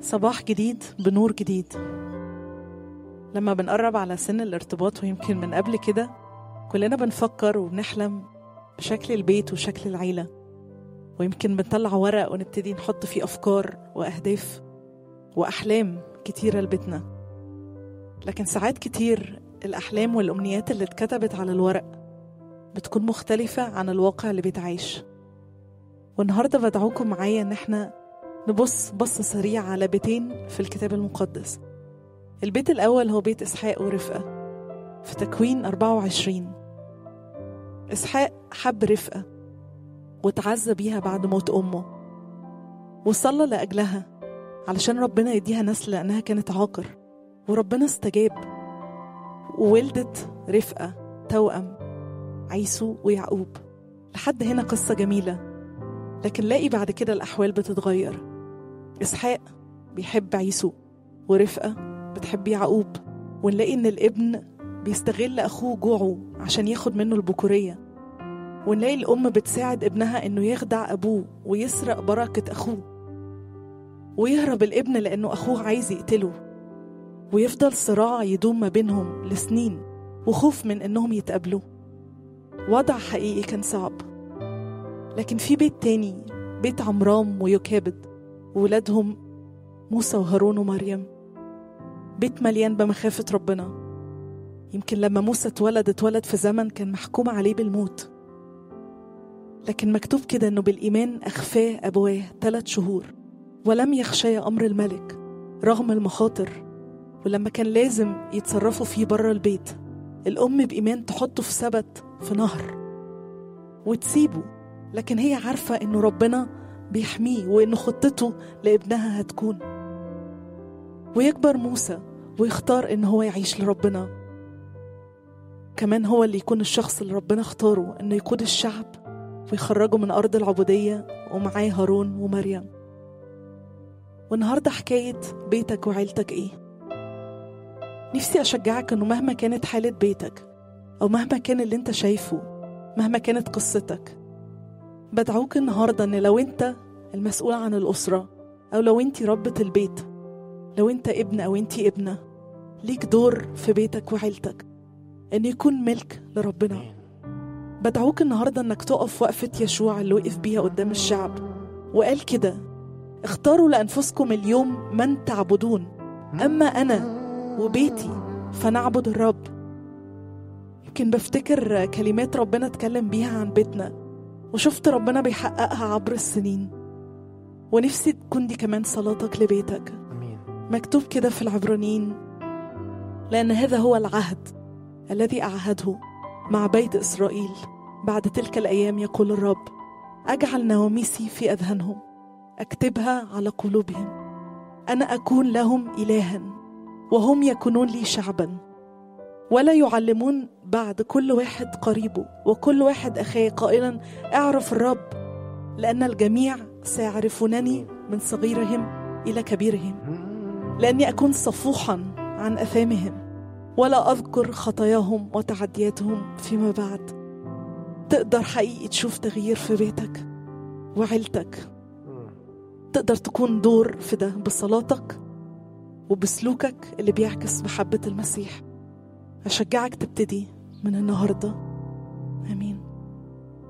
صباح جديد بنور جديد لما بنقرب على سن الارتباط ويمكن من قبل كده كلنا بنفكر وبنحلم بشكل البيت وشكل العيلة ويمكن بنطلع ورق ونبتدي نحط فيه أفكار وأهداف وأحلام كتيرة لبيتنا لكن ساعات كتير الأحلام والأمنيات اللي اتكتبت على الورق بتكون مختلفة عن الواقع اللي بيتعيش والنهاردة بدعوكم معايا إن احنا نبص بصة سريعة على بيتين في الكتاب المقدس البيت الأول هو بيت إسحاق ورفقة في تكوين 24 إسحاق حب رفقة وتعزى بيها بعد موت أمه وصلى لأجلها علشان ربنا يديها نسل لأنها كانت عاقر وربنا استجاب وولدت رفقة توأم عيسو ويعقوب لحد هنا قصة جميلة لكن لاقي بعد كده الأحوال بتتغير إسحاق بيحب عيسو ورفقة بتحب يعقوب ونلاقي إن الابن بيستغل أخوه جوعه عشان ياخد منه البكورية ونلاقي الأم بتساعد ابنها إنه يخدع أبوه ويسرق بركة أخوه ويهرب الابن لأنه أخوه عايز يقتله ويفضل صراع يدوم ما بينهم لسنين وخوف من إنهم يتقابلوا وضع حقيقي كان صعب لكن في بيت تاني بيت عمرام ويكابد وولادهم موسى وهارون ومريم بيت مليان بمخافة ربنا يمكن لما موسى اتولد اتولد في زمن كان محكوم عليه بالموت لكن مكتوب كده انه بالإيمان أخفاه أبواه ثلاث شهور ولم يخشى أمر الملك رغم المخاطر ولما كان لازم يتصرفوا فيه بره البيت الأم بإيمان تحطه في سبت في نهر وتسيبه لكن هي عارفة إنه ربنا بيحميه وإنه خطته لابنها هتكون ويكبر موسى ويختار إن هو يعيش لربنا كمان هو اللي يكون الشخص اللي ربنا اختاره إنه يقود الشعب ويخرجه من أرض العبودية ومعاه هارون ومريم والنهاردة حكاية بيتك وعيلتك إيه نفسي أشجعك إنه مهما كانت حالة بيتك أو مهما كان اللي أنت شايفه مهما كانت قصتك بدعوك النهاردة إن لو أنت المسؤول عن الأسرة أو لو أنت ربة البيت لو أنت ابن أو أنت ابنة ليك دور في بيتك وعيلتك إن يكون ملك لربنا بدعوك النهاردة إنك تقف وقفة يشوع اللي وقف بيها قدام الشعب وقال كده اختاروا لأنفسكم اليوم من تعبدون أما أنا وبيتي فنعبد الرب يمكن بفتكر كلمات ربنا اتكلم بيها عن بيتنا وشفت ربنا بيحققها عبر السنين ونفسي تكون دي كمان صلاتك لبيتك امين مكتوب كده في العبرانيين لأن هذا هو العهد الذي أعهده مع بيت إسرائيل بعد تلك الأيام يقول الرب أجعل نواميسي في أذهانهم أكتبها على قلوبهم أنا أكون لهم إلها وهم يكونون لي شعبا ولا يعلمون بعد كل واحد قريبه وكل واحد أخاه قائلا اعرف الرب لأن الجميع سيعرفونني من صغيرهم إلى كبيرهم لأني أكون صفوحا عن أثامهم ولا أذكر خطاياهم وتعدياتهم فيما بعد تقدر حقيقي تشوف تغيير في بيتك وعيلتك تقدر تكون دور في ده بصلاتك وبسلوكك اللي بيعكس محبة المسيح أشجعك تبتدي من النهاردة آمين